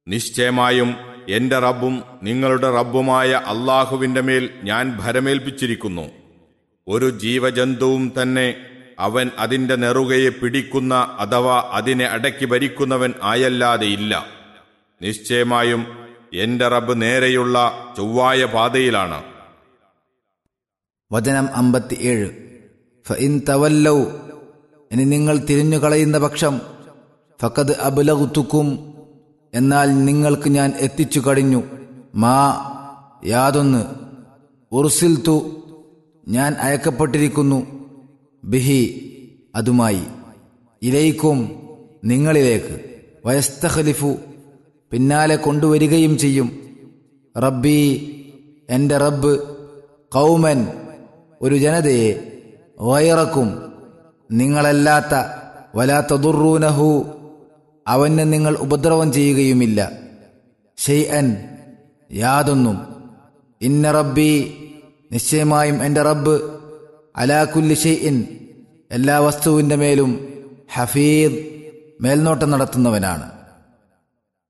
നിശ്ചയമായും എന്റെ റബ്ബും നിങ്ങളുടെ റബ്ബുമായ അള്ളാഹുവിന്റെ മേൽ ഞാൻ ഭരമേൽപ്പിച്ചിരിക്കുന്നു ഒരു ജീവജന്തുവും തന്നെ അവൻ അതിന്റെ നെറുകയെ പിടിക്കുന്ന അഥവാ അതിനെ അടക്കി ഭരിക്കുന്നവൻ ആയല്ലാതെയില്ല നിശ്ചയമായും എന്റെ റബ്ബ് നേരെയുള്ള ചൊവ്വായ പാതയിലാണ് വചനം അമ്പത്തിയേഴ് ഫഇൻ തവല്ലൗ ഇനി നിങ്ങൾ തിരിഞ്ഞു കളയുന്ന പക്ഷം ഫക്കത് അബുലകുത്തുക്കും എന്നാൽ നിങ്ങൾക്ക് ഞാൻ എത്തിച്ചു കഴിഞ്ഞു മാ യാതൊന്ന് ഉർസിൽത്തു ഞാൻ അയക്കപ്പെട്ടിരിക്കുന്നു ബിഹി അതുമായി ഇലയിക്കും നിങ്ങളിലേക്ക് വയസ്തഖലിഫു പിന്നാലെ കൊണ്ടുവരികയും ചെയ്യും റബ്ബി എൻ്റെ റബ്ബ് കൗമൻ ഒരു ജനതയെ വയറക്കും നിങ്ങളല്ലാത്ത വലാത്ത ദുറൂനഹു അവന് നിങ്ങൾ ഉപദ്രവം ചെയ്യുകയുമില്ല ഷെയ്അൻ യാതൊന്നും ഇന്ന റബ്ബി നിശ്ചയമായും എൻ്റെ റബ്ബ് അലാകുല്ലി ഷെയ്ഇൻ എല്ലാ വസ്തുവിൻ്റെ മേലും ഹഫീദ് മേൽനോട്ടം നടത്തുന്നവനാണ്